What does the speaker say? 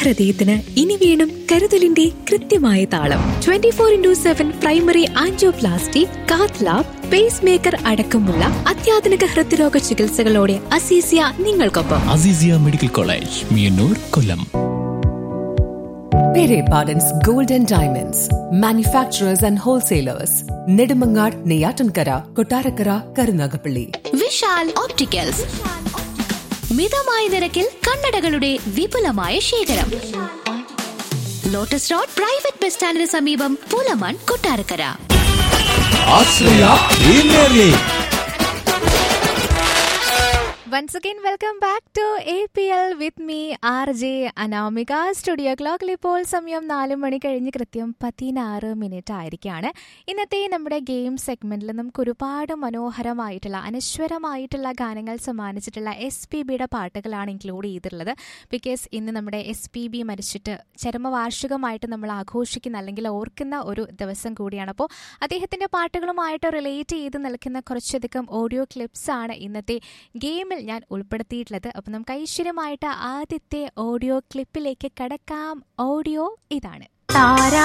ഹൃദയത്തിന് ഇനി വീണ്ടും കരുതലിന്റെ കൃത്യമായ താളം twenty four into seven primary angioplasty cath lab pacemaker അടക്കമുള്ള അത്യാധുനിക ഹൃദ്രോഗ ചികിത്സകളോടെ അസീസിയ നിങ്ങൾക്കൊപ്പം Aziziya medical college Meeyannoor Kollam Pere Pardon's Gold and Diamonds, manufacturers and wholesalers, Nedumangad, Neyatankara, Kotarakara, Karunagapalli. Vishal opticals മിതമായ നിരക്കിൽ കണ്ണടകളുടെ വിപുലമായ ശേഖരം ലോട്ടസ് റോഡ് പ്രൈവറ്റ് ബസ് സ്റ്റാൻഡിന് സമീപം Pulamon Kottarakkara Once again, welcome back to APL with me, RJ Anamika studio ക്ലോക്കിൽ ഇപ്പോൾ സമയം നാല് മണി കഴിഞ്ഞ് കൃത്യം പതിനാറ് മിനിറ്റ് ആയിരിക്കുകയാണ് ഇന്നത്തെ നമ്മുടെ ഗെയിം സെഗ്മെന്റിൽ നമുക്ക് ഒരുപാട് മനോഹരമായിട്ടുള്ള അനശ്വരമായിട്ടുള്ള ഗാനങ്ങൾ സമ്മാനിച്ചിട്ടുള്ള എസ് പി ബിയുടെ പാട്ടുകളാണ് ഇൻക്ലൂഡ് ചെയ്തിട്ടുള്ളത് ബിക്കോസ് ഇന്ന് നമ്മുടെ എസ് പി ബി മരിച്ചിട്ട് ചരമവാർഷികമായിട്ട് നമ്മൾ ആഘോഷിക്കുന്ന അല്ലെങ്കിൽ ഓർക്കുന്ന ഒരു ദിവസം കൂടിയാണ് അപ്പോൾ അദ്ദേഹത്തിൻ്റെ പാട്ടുകളുമായിട്ട് റിലേറ്റ് ചെയ്ത് നിൽക്കുന്ന കുറച്ചധികം ഓഡിയോ ക്ലിപ്സ് ആണ് ഇന്നത്തെ ഗെയിമിൽ ഞാൻ ഉൾപ്പെടുത്തിയിട്ടുള്ളത് അപ്പം നമുക്ക് ഐശ്വര്യമായിട്ട് ആദ്യത്തെ ഓഡിയോ ക്ലിപ്പിലേക്ക് കടക്കാം ഓഡിയോ ഇതാണ് താരാ